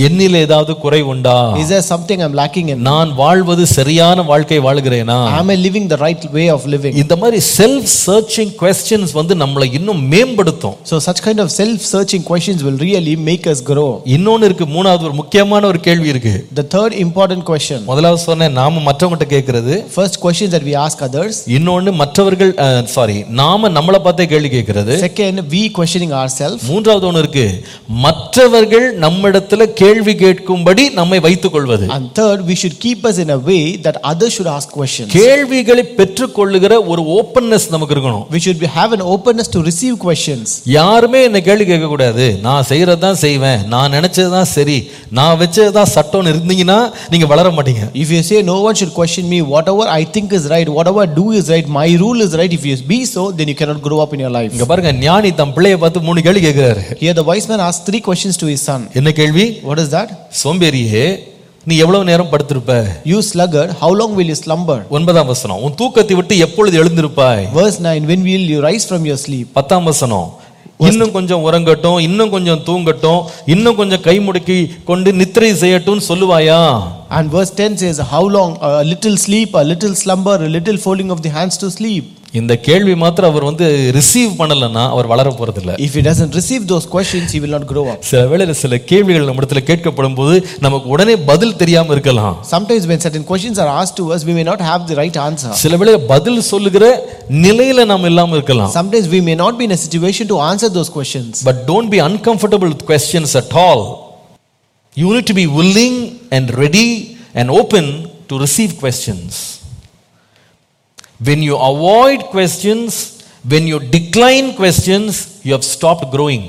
என்னில் ஏதாவது குறை உண்டா Is there something I'm lacking in? நான் வாழ்வது சரியான வாழ்க்கை வாழுகிறேனா Am I living the right way of living? இந்த மாதிரி செல்ஃப் சர்ச்சிங் கொஸ்டின்ஸ் வந்து நம்மளை இன்னும் மேம்படுத்தும் So such kind of self-searching questions will really make us grow. இன்னொன்னு இருக்கு மூணாவது ஒரு முக்கியமான ஒரு கேள்வி இருக்கு The third important question. முதலாவது சொன்னேன் நாம மற்றவங்ககிட்ட கேட்கறது First questions that we ask others. இன்னொன்னு மற்றவர்கள் சாரி நாம நம்மளை பார்த்தே கேள்வி கேட்கறது Second, we questioning ourselves. மூன்றாவது ஒன்று இருக்கு மற்றவர்கள் நம்மிடத்துல கேள்வி கேட்கும்படி நம்மை வைத்துக் கொள்வது And third, we should keep us in a way that others should ask questions. கேள்விகளை பெற்றுக்கொள்ளுகிற ஒரு ஓப்பன்னஸ் நமக்கு இருக்கணும் We should be, have an openness to receive questions. யாருமே என்ன கேள்வி கேட்க கூடாது நான் செய்யறது தான் செய்வேன் நான் நினைச்சது தான் சரி நான் வச்சது தான் சட்டம்னு இருந்தீங்கன்னா நீங்க வளர மாட்டீங்க If you say no one should question me, whatever I think is right, whatever I do is right, my rule is right, if you be so, then you cannot grow up in your life. இங்க பாருங்க ஞானி தம் பிள்ளைய பார்த்து மூணு கேள்வி கேட்கிறாரு Here the wise man asked three questions to his son. என்ன கேள்வி What is that? சோம்பேறியே நீ எவ்வளவு நேரம் படுத்திருப்ப You sluggard, how long will you slumber? ஒன்பதாம் வசனம் உன் தூக்கத்தை விட்டு எப்பொழுது எழுந்திருப்பாய் Verse 9, when will you rise from your sleep? பத்தாம் வசனம் இன்னும் கொஞ்சம் உறங்கட்டும் இன்னும் கொஞ்சம் தூங்கட்டும் இன்னும் கொஞ்சம் கை முடுக்கி கொண்டு நித்திரை செய்யட்டும்னு சொல்லுவாயா And verse 10 says, How long? A little sleep, a little slumber, a little folding of the hands to sleep. இந்த கேள்வி மாத்திரம் அவர் வந்து ரிசீவ் பண்ணலைன்னா அவர் வளர போறதில்ல If he doesn't receive those questions, he will not grow up. சில வேளையில சில கேள்விகள் நம்ம இடத்துல கேட்கப்படும் போது நமக்கு உடனே பதில் தெரியாம இருக்கலாம் Sometimes when certain questions are asked to us, we may not have the right answer. சில வேளையில பதில் சொல்லுகிற நிலையில நாம் இல்லாம இருக்கலாம் Sometimes we may not be in a situation to answer those questions. But don't be uncomfortable with questions at all you need to be willing and ready and open to receive questions when you avoid questions when you decline questions you have stopped growing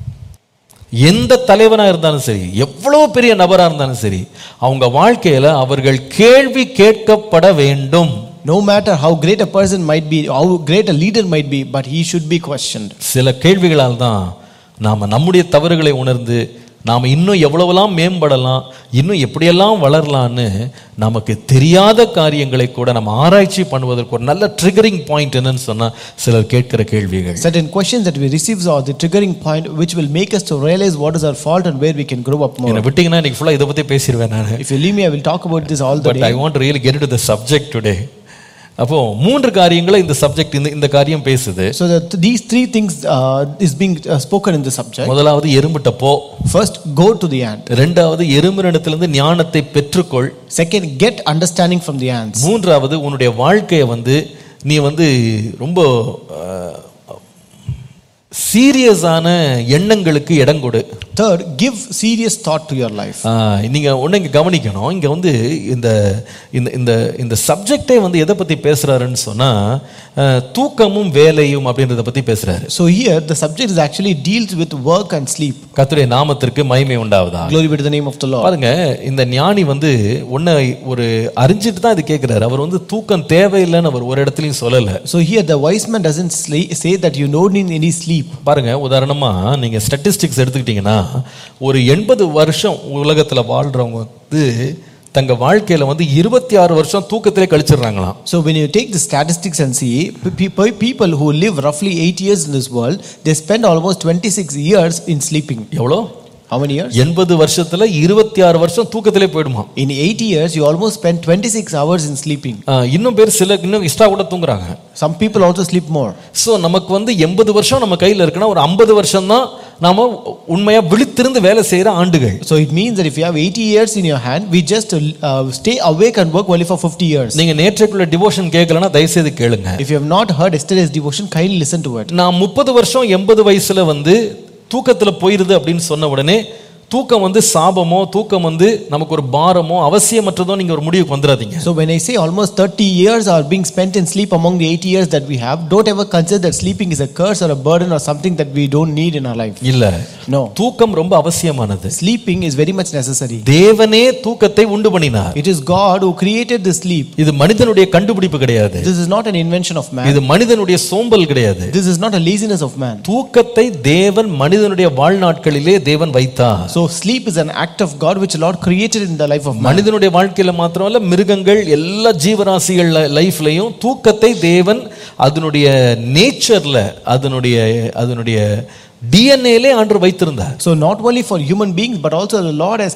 எந்த தலைவனா இருந்தாலும் சரி எவ்வளவு பெரிய நபரா இருந்தாலும் சரி அவங்க வாழ்க்கையில அவர்கள் கேள்வி கேட்கப்பட வேண்டும் No matter how great a person might be, how great a leader might be, but he should be questioned. சில கேள்விகளால் தான் நாம நம்முடைய தவறுகளை உணர்ந்து நாம் இன்னும் எவ்வளவெல்லாம் மேம்படலாம் இன்னும் எப்படியெல்லாம் வளரலான்னு நமக்கு தெரியாத காரியங்களை கூட நம்ம ஆராய்ச்சி பண்ணுவதற்கு ஒரு நல்ல ட்ரிகரிங் பாயிண்ட் என்னன்னு சொன்னா சிலர் கேட்கிற கேள்விகள் Certain questions that we receive are the triggering point which will make us to realize what is our fault and where we can grow up more. என்னை விட்டீங்கன்னா இன்னைக்கு ஃபுல்லாக இதை பற்றி பேசிடுவேன் நான் If you leave me, I will talk about this all the but I day. Want really get to the subject today அப்போ மூன்று காரியங்களை இந்த சப்ஜெக்ட் இந்த இந்த காரியம் பேசுது So that these three things uh, is being uh, spoken in the subject. முதலாவது எறும்பிட்ட போ First, go to the ant. ரெண்டாவது எறும்பினிடத்திலிருந்து ஞானத்தை பெற்றுக்கொள் Second, get understanding from the ants. மூன்றாவது உன்னுடைய வாழ்க்கையை வந்து நீ வந்து ரொம்ப சீரியஸான எண்ணங்களுக்கு இடம் கொடு Third, give serious thought to your life. ஆஹ், நீங்க ஒண்ணு இங்க கவனிக்கணும் இங்க வந்து இந்த இந்த இந்த இந்த சப்ஜெக்டே வந்து எதை பத்தி பேசுறாருன்னு சொன்னா ஆஹ், தூக்கமும் வேலையும் அப்படின்றத பத்தி பேசுறாரு So here, the subject is actually deals with work and sleep. கர்த்தருடைய நாமத்திற்கு மகிமை உண்டாவதா Glory be to the name of the Lord. பாருங்க இந்த ஞானி வந்து உன்னை ஒரு அறிஞ்சிட்டு தான் இது கேட்கிறாரு அவர் வந்து தூக்கம் தேவையில்லைன்னு அவர் ஒரு இடத்துலயும் சொல்லல So here, the wise man doesn't sla- say that you don't need any sleep. பாருங்க உதாரணமா நீங்க ஸ்டாட்டிஸ்டிக்ஸ் எடுத்துக்கிட்டீங்கன்னா ஒரு எண்பது வருஷம் உலகத்துல வாழ்றவங்க வந்து தங்க வாழ்க்கையில வந்து இருபத்தி ஆறு வருஷம் தூக்கத்திலே கழிச்சிடுறாங்களாம் So when you take the statistics and see, pe- pe- people who live roughly eight years in this world, they spend almost 26 years in sleeping. எவ்வளோ How many years? எண்பது வருஷத்துல இருபத்தி ஆறு வருஷம் தூக்கத்திலே போயிடுமா In 80 years, you almost spend 26 hours in sleeping. இன்னும் பேர் சில இன்னும் எக்ஸ்ட்ரா கூட தூங்குறாங்க Some people also sleep more. So நமக்கு வந்து எண்பது வருஷம் நம்ம கையில் இருக்குன்னா ஒரு ஐம்பது வருஷம் தான் நாம உண்மையா விழித்திருந்து வேலை செய்யற ஆண்டுகள் So it means that if you have 80 years in your hand, we just uh, stay awake and work only for 50 years. நீங்க நேற்றைக்குள்ள டிவோஷன் கேட்கலன்னா தயவுசெய்து கேளுங்க If you have not heard yesterday's devotion, kindly listen to it. நான் முப்பது வருஷம் எண்பது வயசுல வந்து தூக்கத்துல போயிருது அப்படின்னு சொன்ன உடனே தூக்கம் வந்து சாபமோ தூக்கம் வந்து நமக்கு ஒரு பாரமோ அவசியமற்றதோ நீங்க ஒரு முடிவுக்கு வந்துடாதீங்க So when I say almost 30 years are being spent in sleep among the 80 years that we have, don't ever consider that sleeping is a curse or a burden or something that we don't need in our life. இல்ல No. தூக்கம் ரொம்ப அவசியமானது Sleeping is very much necessary. தேவனே தூக்கத்தை உண்டு பண்ணினார் It is God who created the sleep. இது மனிதனுடைய கண்டுபிடிப்பு கிடையாது This is not an invention of man. இது மனிதனுடைய சோம்பல் கிடையாது This is not a laziness of man. தூக்கத்தை தேவன் மனிதனுடைய வாழ்நாட்களிலே தேவன் வைத்தார் So sleep is an act of God which the Lord created in the life of man. மனிதனுடைய வாழ்க்கையில மாத்திரமல்ல மிருகங்கள் எல்லா ஜீவராசிகள் லைஃப்லயும் தூக்கத்தை தேவன் அதனுடைய நேச்சர்ல அதனுடைய அதனுடைய டிஎன்ஏலே ஆண்டு வைத்திருந்தார் So not only for human beings, but also the Lord has